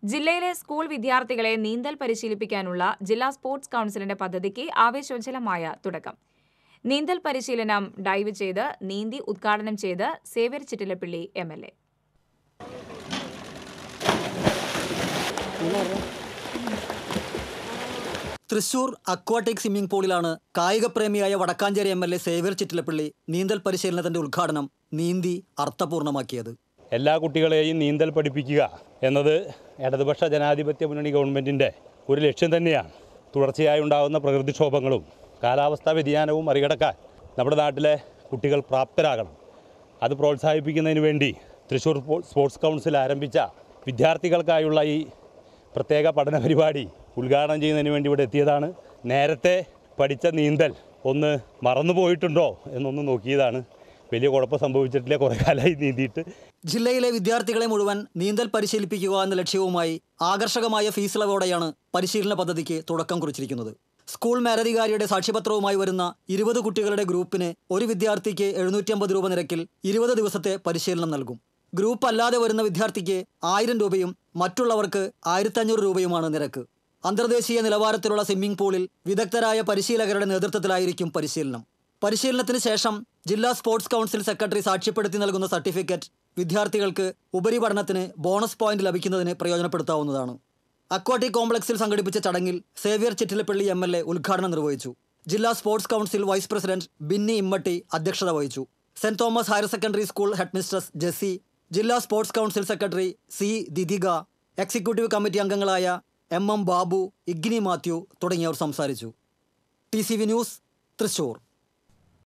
ജില്ലയിലെ സ്കൂൾ വിദ്യാർത്ഥികളെ നീന്തൽ പരിശീലിപ്പിക്കാനുള്ള ജില്ലാ സ്പോർട്സ് കൌൺസിലിന്റെ പദ്ധതിക്ക് ആവേശോജ്വലമായ തുടക്കം നീന്തൽ പരിശീലനം ഡൈവ് ചെയ്ത് നീന്തി ഉദ്ഘാടനം ചെയ്ത് Xavier Chittilappilly M L A Thrissur aquatic swimming പൂളിലാണ് കായികപ്രേമിയായ Wadakkanchery M L A Xavier Chittilappally നീന്തൽ പരിശീലനത്തിന്റെ ഉദ്ഘാടനം നീന്തി അർത്ഥപൂർണമാക്കിയത് എല്ലാ കുട്ടികളെയും നീന്തൽ പഠിപ്പിക്കുക എന്നത് ഇടതുപക്ഷ ജനാധിപത്യ മുന്നണി ഗവൺമെൻറ്റിൻ്റെ ഒരു ലക്ഷ്യം തന്നെയാണ് തുടർച്ചയായി ഉണ്ടാകുന്ന പ്രകൃതിക്ഷോഭങ്ങളും കാലാവസ്ഥാ വ്യതിയാനവും മറികടക്കാൻ നമ്മുടെ നാട്ടിലെ കുട്ടികൾ പ്രാപ്തരാകണം അത് പ്രോത്സാഹിപ്പിക്കുന്നതിന് വേണ്ടി തൃശ്ശൂർ സ്പോ- സ്പോർട്സ് കൗൺസിൽ ആരംഭിച്ച വിദ്യാർത്ഥികൾക്കായുള്ള ഈ പ്രത്യേക പഠന പരിപാടി ഉദ്ഘാടനം ചെയ്യുന്നതിന് വേണ്ടി ഇവിടെ എത്തിയതാണ് നേരത്തെ പഠിച്ച നീന്തൽ ഒന്ന് മറന്നു പോയിട്ടുണ്ടോ എന്നൊന്ന് നോക്കിയതാണ് വലിയ കുഴപ്പം സംഭവിച്ചിട്ടില്ല കുറേ കാലമായി നീന്തിയിട്ട് ജില്ലയിലെ വിദ്യാർത്ഥികളെ മുഴുവൻ നീന്തൽ പരിശീലിപ്പിക്കുക എന്ന ലക്ഷ്യവുമായി ആകർഷകമായ ഫീസ് ഇളവോടെയാണ് പരിശീലന പദ്ധതിക്ക് തുടക്കം കുറിച്ചിരിക്കുന്നത് സ്കൂൾ മേലധികാരിയുടെ സാക്ഷ്യപത്രവുമായി വരുന്ന ഇരുപത് കുട്ടികളുടെ ഗ്രൂപ്പിന് ഒരു വിദ്യാർത്ഥിക്ക് എഴുന്നൂറ്റി അമ്പത് രൂപ നിരക്കിൽ ഇരുപത് ദിവസത്തെ പരിശീലനം നൽകും ഗ്രൂപ്പ് അല്ലാതെ വരുന്ന വിദ്യാർത്ഥിക്ക് ആയിരം രൂപയും മറ്റുള്ളവർക്ക് ആയിരത്തഞ്ഞൂറ് രൂപയുമാണ് നിരക്ക് അന്തർദേശീയ നിലവാരത്തിലുള്ള സ്വിമ്മിംഗ് പൂളിൽ വിദഗ്ധരായ പരിശീലകരുടെ നേതൃത്വത്തിലായിരിക്കും പരിശീലനം പരിശീലനത്തിന് ശേഷം ജില്ലാ സ്പോർട്സ് കൗൺസിൽ സെക്രട്ടറി സാക്ഷ്യപ്പെടുത്തി നൽകുന്ന സർട്ടിഫിക്കറ്റ് വിദ്യാർത്ഥികൾക്ക് ഉപരിപഠനത്തിന് ബോണസ് പോയിന്റ് ലഭിക്കുന്നതിന് പ്രയോജനപ്പെടുത്താവുന്നതാണ് അക്വാട്ടിക് കോംപ്ലക്സിൽ സംഘടിപ്പിച്ച ചടങ്ങിൽ Xavier Chittilappally M L A ഉദ്ഘാടനം നിർവഹിച്ചു ജില്ലാ sports council vice president Binny Immatty അധ്യക്ഷത വഹിച്ചു saint Thomas higher secondary school headmistress Jessy ജില്ലാ sports council secretary C Didika executive committee അംഗങ്ങളായ എം എം ബാബു ഇഗ്നി മാത്യു തുടങ്ങിയവർ സംസാരിച്ചു T C V news Thrissur